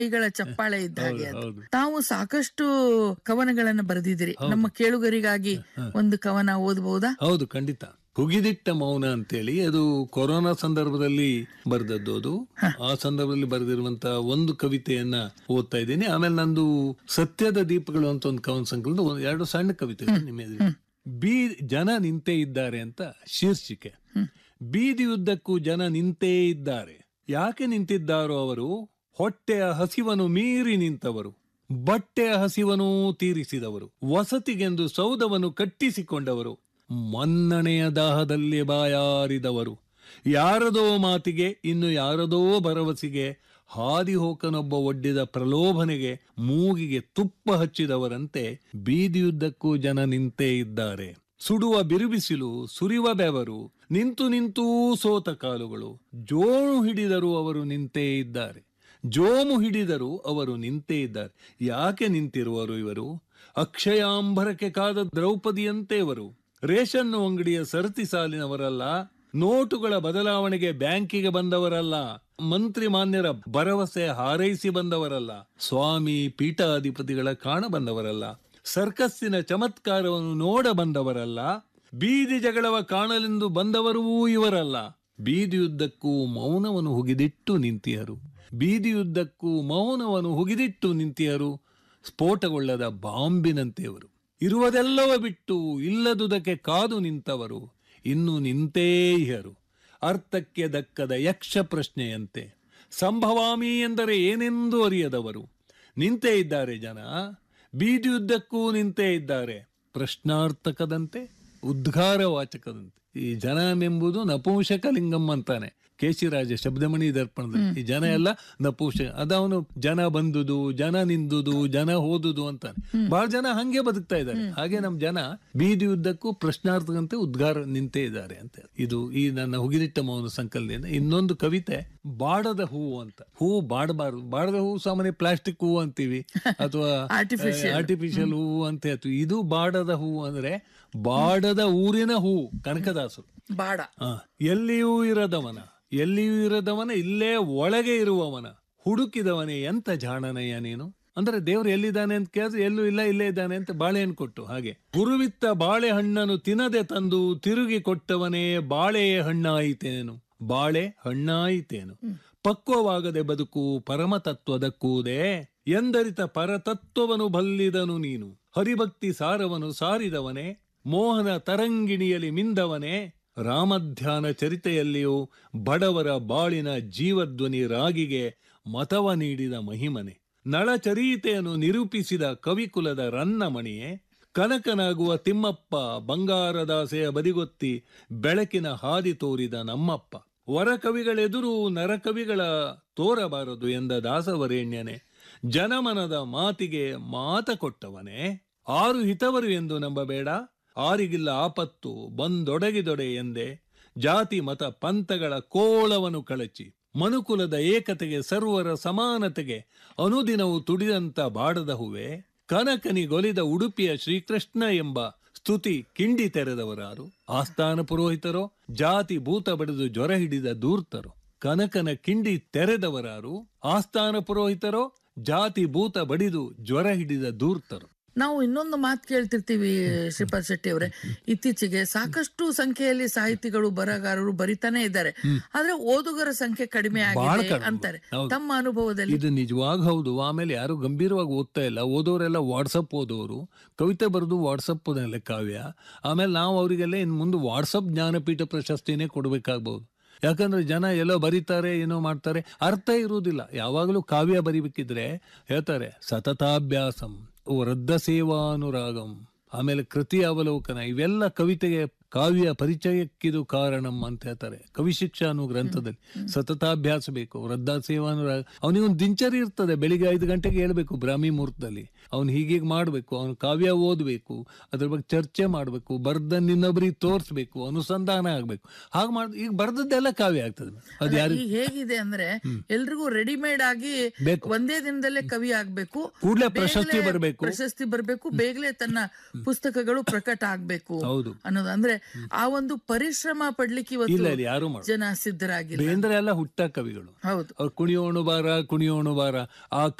ಕೈಗಳ ಚಪ್ಪಾಳೆ ಇದ್ದ ಹಾಗೆ ಹೌದು, ಅದು. ಹೌದು. ತಾವು ಸಾಕಷ್ಟು ಕವನಗಳನ್ನ ಬರೆದಿದ್ದೀರಿ ನಮ್ಮ ಕೇಳುಗರಿಗಾಗಿ ಒಂದು ಕವನ ಓದಬಹುದಾ ಹೌದು ಖಂಡಿತ ಹುಗಿದಿಟ್ಟ ಮೌನ ಅಂತೇಳಿ ಅದು ಕೊರೋನಾ ಸಂದರ್ಭದಲ್ಲಿ ಬರೆದದ್ದು ಅದು ಆ ಸಂದರ್ಭದಲ್ಲಿ ಬರೆದಿರುವಂತ ಒಂದು ಕವಿತೆಯನ್ನ ಓದ್ತಾ ಇದ್ದೀನಿ ಆಮೇಲೆ ನಂದು ಸತ್ಯದ ದೀಪಗಳು ಅಂತ ಒಂದು ಕವನ ಸಂಕಲನದ ಒಂದು ಎರಡು ಸಣ್ಣ ಕವಿತೆ ನಿಮ್ಮ ಎದುರಿಗೆ. ಬೀ ಜನ ನಿಂತೇ ಇದ್ದಾರೆ ಅಂತ ಶೀರ್ಷಿಕೆ ಬೀದಿಯುದ್ದಕ್ಕೂ ಜನ ನಿಂತೇ ಇದ್ದಾರೆ ಯಾಕೆ ನಿಂತಿದ್ದಾರೋ ಅವರು ಹೊಟ್ಟೆಯ ಹಸಿವನು ಮೀರಿ ನಿಂತವರು ಬಟ್ಟೆಯ ಹಸಿವನೂ ತೀರಿಸಿದವರು ವಸತಿಗೆಂದು ಸೌಧವನ್ನು ಕಟ್ಟಿಸಿಕೊಂಡವರು ಮನ್ನಣೆಯ ದಾಹದಲ್ಲಿ ಬಾಯಾರಿದವರು ಯಾರದೋ ಮಾತಿಗೆ ಇನ್ನು ಯಾರದೋ ಭರವಸೆಗೆ ಹಾದಿಹೋಕನೊಬ್ಬ ಒಡ್ಡಿದ ಪ್ರಲೋಭನೆಗೆ ಮೂಗಿಗೆ ತುಪ್ಪ ಹಚ್ಚಿದವರಂತೆ ಬೀದಿಯುದ್ದಕ್ಕೂ ಜನ ನಿಂತೇ ಇದ್ದಾರೆ ಸುಡುವ ಬಿರುಬಿಸಿಲು ಸುರಿವ ಬೆವರು ನಿಂತು ನಿಂತೂ ಸೋತ ಕಾಲುಗಳು ಜೋಣು ಹಿಡಿದರೂ ಅವರು ನಿಂತೇ ಇದ್ದಾರೆ ಜೋಮು ಹಿಡಿದರೂ ಅವರು ನಿಂತೇ ಇದ್ದಾರೆ ಯಾಕೆ ನಿಂತಿರುವರು ಇವರು ಅಕ್ಷಯಾಂಬರಕ್ಕೆ ಕಾದ ದ್ರೌಪದಿಯಂತೆ ಇವರು ರೇಷನ್ ಅಂಗಡಿಯ ಸರತಿ ಸಾಲಿನವರಲ್ಲ ನೋಟುಗಳ ಬದಲಾವಣೆಗೆ ಬ್ಯಾಂಕಿಗೆ ಬಂದವರಲ್ಲ ಮಂತ್ರಿ ಮಾನ್ಯರ ಭರವಸೆ ಹಾರೈಸಿ ಬಂದವರಲ್ಲ ಸ್ವಾಮಿ ಪೀಠಾಧಿಪತಿಗಳ ಕಾಣ ಬಂದವರಲ್ಲ ಸರ್ಕಸ್ಸಿನ ಚಮತ್ಕಾರವನ್ನು ನೋಡ ಬಂದವರಲ್ಲ ಬೀದಿ ಜಗಳವ ಕಾಣಲೆಂದು ಬಂದವರೂ ಇವರಲ್ಲ ಬೀದಿಯುದ್ದಕ್ಕೂ ಮೌನವನ್ನು ಹುಗಿದಿಟ್ಟು ನಿಂತಿಯರು ಬೀದಿಯುದ್ದಕ್ಕೂ ಮೌನವನ್ನು ಹುಗಿದಿಟ್ಟು ನಿಂತಿಯರು ಸ್ಫೋಟಗೊಳ್ಳದ ಬಾಂಬಿನಂತೆಯವರು ಇರುವುದೆಲ್ಲವ ಬಿಟ್ಟು ಇಲ್ಲದುದಕ್ಕೆ ಕಾದು ನಿಂತವರು ಇನ್ನು ನಿಂತೇ ಇಹರು ಅರ್ಥಕ್ಕೆ ದಕ್ಕದ ಯಕ್ಷ ಪ್ರಶ್ನೆಯಂತೆ ಸಂಭವಾಮಿ ಎಂದರೆ ಏನೆಂದು ಅರಿಯದವರು ನಿಂತೇ ಇದ್ದಾರೆ ಜನ ಬೀದಿಯುದ್ದಕ್ಕೂ ನಿಂತೇ ಇದ್ದಾರೆ ಪ್ರಶ್ನಾರ್ಥಕದಂತೆ ಉದ್ಗಾರವಾಚಕದಂತೆ ಈ ಜನನೆಂಬುದು ನಪುಂಸಕಲಿಂಗಂ ಅಂತಾನೆ ಕೇಶಿರಾಜ ಶಬ್ದಮಣಿ ದರ್ಪಣದಲ್ಲಿ ಈ ಜನ ಎಲ್ಲ ನಪುಂಸ ಅದವನು ಜನ ಬಂದುದು ಜನ ನಿಂದುದು ಜನ ಹೋದುದು ಅಂತಾನೆ ಬಹಳ ಜನ ಹಂಗೆ ಬದುಕ್ತಾ ಇದ್ದಾರೆ ಹಾಗೆ ನಮ್ ಜನ ಬೀದಿ ಉದ್ದಕ್ಕೂ ಪ್ರಶ್ನಾರ್ಥಕಂತೆ ಉದ್ಗಾರ ನಿಂತೇ ಇದ್ದಾರೆ ಅಂತ ಇದು ಈ ನನ್ನ ಹುಗಿದಿಟ್ಟ ಮೌನ ಸಂಕಲನದಿಂದ ಇನ್ನೊಂದು ಕವಿತೆ ಬಾಡದ ಹೂವು ಅಂತ ಹೂವು ಬಾಡಬಾರದು ಬಾಡದ ಹೂವು ಸಾಮಾನ್ಯ ಪ್ಲಾಸ್ಟಿಕ್ ಹೂವು ಅಂತೀವಿ ಅಥವಾ Artificial. ಆರ್ಟಿಫಿಷಿಯಲ್ ಹೂವು ಅಂತ ಹೇಳ್ತೀವಿ ಇದು ಬಾಡದ ಹೂವು ಅಂದ್ರೆ ಬಾಡದ ಊರಿನ ಹೂವು ಕನಕದಾಸರು ಬಾಡ ಆ, ಎಲ್ಲಿಯೂ ಇರದವನ ಎಲ್ಲಿಯೂ ಇರದವನ ಇಲ್ಲೇ ಒಳಗೆ ಇರುವವನ ಹುಡುಕಿದವನೇ ಎಂತ ಜಾಣನಯ್ಯ ನೀನು ಅಂದ್ರೆ ದೇವ್ರು ಎಲ್ಲಿದ್ದಾನೆ ಅಂತ ಕೇಳಿದ್ರೆ ಎಲ್ಲೂ ಇಲ್ಲ ಇಲ್ಲೇ ಇದ್ದಾನೆ ಅಂತ ಬಾಳೆಹಣ್ಣು ಕೊಟ್ಟು ಹಾಗೆ ಗುರುವಿತ್ತ ಬಾಳೆಹಣ್ಣನ್ನು ತಿನ್ನದೆ ತಂದು ತಿರುಗಿ ಕೊಟ್ಟವನೇ ಬಾಳೆಯ ಹಣ್ಣಾಯಿತೇನು ಬಾಳೆ ಹಣ್ಣಾಯಿತೇನು ಪಕ್ವವಾಗದೆ ಬದುಕು ಪರಮತತ್ವದ ಕೂದೆ ಎಂದರಿತ ಪರತತ್ವವನ್ನು ಬಲ್ಲಿದನು ನೀನು ಹರಿಭಕ್ತಿ ಸಾರವನು ಸಾರಿದವನೇ ಮೋಹನ ತರಂಗಿಣಿಯಲ್ಲಿ ಮಿಂದವನೇ ರಾಮಧ್ಯಾನ ಚರಿತೆಯಲ್ಲಿಯೂ ಬಡವರ ಬಾಳಿನ ಜೀವಧ್ವನಿ ರಾಗಿಗೆ ಮತವ ನೀಡಿದ ಮಹಿಮನೆ ನಳಚರೀತೆಯನ್ನು ನಿರೂಪಿಸಿದ ಕವಿಕುಲದ ರನ್ನಮಣಿಯೇ ಕನಕನಾಗುವ ತಿಮ್ಮಪ್ಪ ಬಂಗಾರದಾಸೆಯ ಬದಿಗೊತ್ತಿ ಬೆಳಕಿನ ಹಾದಿ ತೋರಿದ ನಮ್ಮಪ್ಪ ವರಕವಿಗಳೆದುರು ನರಕವಿಗಳ ತೋರಬಾರದು ಎಂದ ದಾಸವರೇಣ್ಯನೆ ಜನಮನದ ಮಾತಿಗೆ ಮಾತ ಕೊಟ್ಟವನೇ ಆರು ಹಿತವರು ಎಂದು ನಂಬಬೇಡ ಆರಿಗಿಲ್ಲ ಆಪತ್ತು ಬಂದೊಡಗಿದೊಡೆ ಎಂದೆ ಜಾತಿ ಮತ ಪಂಥಗಳ ಕೋಳವನ್ನು ಕಳಚಿ ಮನುಕುಲದ ಏಕತೆಗೆ ಸರ್ವರ ಸಮಾನತೆಗೆ ಅನುದಿನವು ತುಡಿದಂತ ಬಾಡದ ಹೂವೆ ಕನಕನಿಗೊಲಿದ ಉಡುಪಿಯ ಶ್ರೀಕೃಷ್ಣ ಎಂಬ ಸ್ತುತಿ ಕಿಂಡಿ ತೆರೆದವರಾರು ಆಸ್ಥಾನ ಪುರೋಹಿತರೋ ಜಾತಿ ಭೂತ ಬಡಿದು ಜ್ವರ ಹಿಡಿದ ದೂರ್ತರು ಕನಕನ ಕಿಂಡಿ ತೆರೆದವರಾರು ಆಸ್ಥಾನ ಪುರೋಹಿತರೋ ಜಾತಿ ಭೂತ ಬಡಿದು ಜ್ವರ ಹಿಡಿದ ದೂರ್ತರು ನಾವು ಇನ್ನೊಂದು ಮಾತು ಕೇಳ್ತಿರ್ತೀವಿ ಶ್ರೀಪಾದ್ ಶೆಟ್ಟಿ ಅವರೇ ಇತ್ತೀಚೆಗೆ ಸಾಕಷ್ಟು ಸಂಖ್ಯೆಯಲ್ಲಿ ಸಾಹಿತಿಗಳು ಬರಹಗಾರರು ಬರಿತಾನೆ ಇದ್ದಾರೆ ಆದ್ರೆ ಓದುಗರ ಸಂಖ್ಯೆ ಕಡಿಮೆ ಬಹಳ ಆಗಿದೆ ಕಡಿಮೆ. ಅಂತಾರೆ ಹೌದು. ತಮ್ಮ ಅನುಭವದಲ್ಲಿ ಇದು ನಿಜವಾಗ ಹೌದು ಆಮೇಲೆ ಯಾರು ಗಂಭೀರವಾಗಿ ಓದ್ತಾ ಇಲ್ಲ ಓದೋರೆಲ್ಲ ವಾಟ್ಸಪ್ ಓದೋರು ಕವಿತೆ ಬರೆದು ವಾಟ್ಸಪ್ ಕಾವ್ಯ ಆಮೇಲೆ ನಾವು ಅವರಿಗೆಲ್ಲ ಇನ್ನು ಮುಂದೆ ವಾಟ್ಸಪ್ ಜ್ಞಾನಪೀಠ ಪ್ರಶಸ್ತಿನೇ ಕೊಡಬೇಕಾಗ್ಬೋದು ಯಾಕಂದ್ರೆ ಜನ ಎಲ್ಲೋ ಬರೀತಾರೆ ಏನೋ ಮಾಡ್ತಾರೆ ಅರ್ಥ ಇರುವುದಿಲ್ಲ ಯಾವಾಗಲೂ ಕಾವ್ಯ ಬರಿಬೇಕಿದ್ರೆ ಹೇಳ್ತಾರೆ ಸತತಾಭ್ಯಾಸಂ ವೃದ್ಧ ಸೇವಾನುರಾಗಂ ಆಮೇಲೆ ಕೃತಿ ಅವಲೋಕನ ಇವೆಲ್ಲ ಕವಿತೆಗೆ ಕಾವ್ಯ ಪರಿಚಯಕ್ಕಿದು ಕಾರಣಂ ಅಂತ ಹೇಳ್ತಾರೆ ಕವಿ ಶಿಕ್ಷಾ ಅನ್ನೋ ಗ್ರಂಥದಲ್ಲಿ ಸತತಾಭ್ಯಾಸ ಬೇಕು ವೃದ್ಧ ಸೇವಾನುರಾಗ ಅವನಿಗೆ ಒಂದು ದಿನಚರಿ ಇರ್ತದೆ ಬೆಳಿಗ್ಗೆ ಐದು ಗಂಟೆಗೆ ಹೇಳ್ಬೇಕು ಬ್ರಾಹ್ಮಿ ಮುಹೂರ್ತದಲ್ಲಿ ಅವ್ನು ಹೀಗೀಗೆ ಮಾಡಬೇಕು ಅವನು ಕಾವ್ಯ ಓದಬೇಕು ಅದ್ರ ಬಗ್ಗೆ ಚರ್ಚೆ ಮಾಡಬೇಕು ಬರ್ದನ್ನ ಇನ್ನೊಬ್ರಿಗೆ ತೋರಿಸ್ಬೇಕು ಅನುಸಂಧಾನ ಆಗ್ಬೇಕು ಹಾಗೆ ಮಾಡ್ ಈಗ ಬರ್ದದ್ದೆಲ್ಲ ಕಾವ್ಯ ಆಗ್ತದೆ ಅದು ಯಾರು ಈಗ ಹೇಗಿದೆ ಅಂದ್ರೆ ಎಲ್ರಿಗೂ ರೆಡಿಮೇಡ್ ಆಗಿ ಬೇಕು. ಒಂದೇ ದಿನದಲ್ಲೇ ಕವಿ ಆಗ್ಬೇಕು ಕೂಡ್ಲೇ ಪ್ರಶಸ್ತಿ ಬೇಗನೆ ಬರ್ಬೇಕು. ಪ್ರಶಸ್ತಿ ಬರ್ಬೇಕು ಬೇಗನೆ ತನ್ನ ಪುಸ್ತಕಗಳು ಪ್ರಕಟ ಆಗ್ಬೇಕು ಹೌದು ಅನ್ನೋದು ಅಂದ್ರೆ ಆ ಒಂದು ಪರಿಶ್ರಮ ಪಡ್ಲಿಕ್ಕೆ ಇಲ್ಲ ಇವತ್ತು ಇಲ್ಲ ಯಾರು ಮಾಡ ಜನ ಸಿದ್ಧರಾಗಿಲ್ಲ ಬೇಂದ್ರೆ ಎಲ್ಲ ಹುಟ್ಟ ಕವಿಗಳು ಹೌದು ಅವ್ರು ಕುಣಿಯೋಣು ಬಾರ ಕುಣಿಯೋಣು ಬಾರ ಆ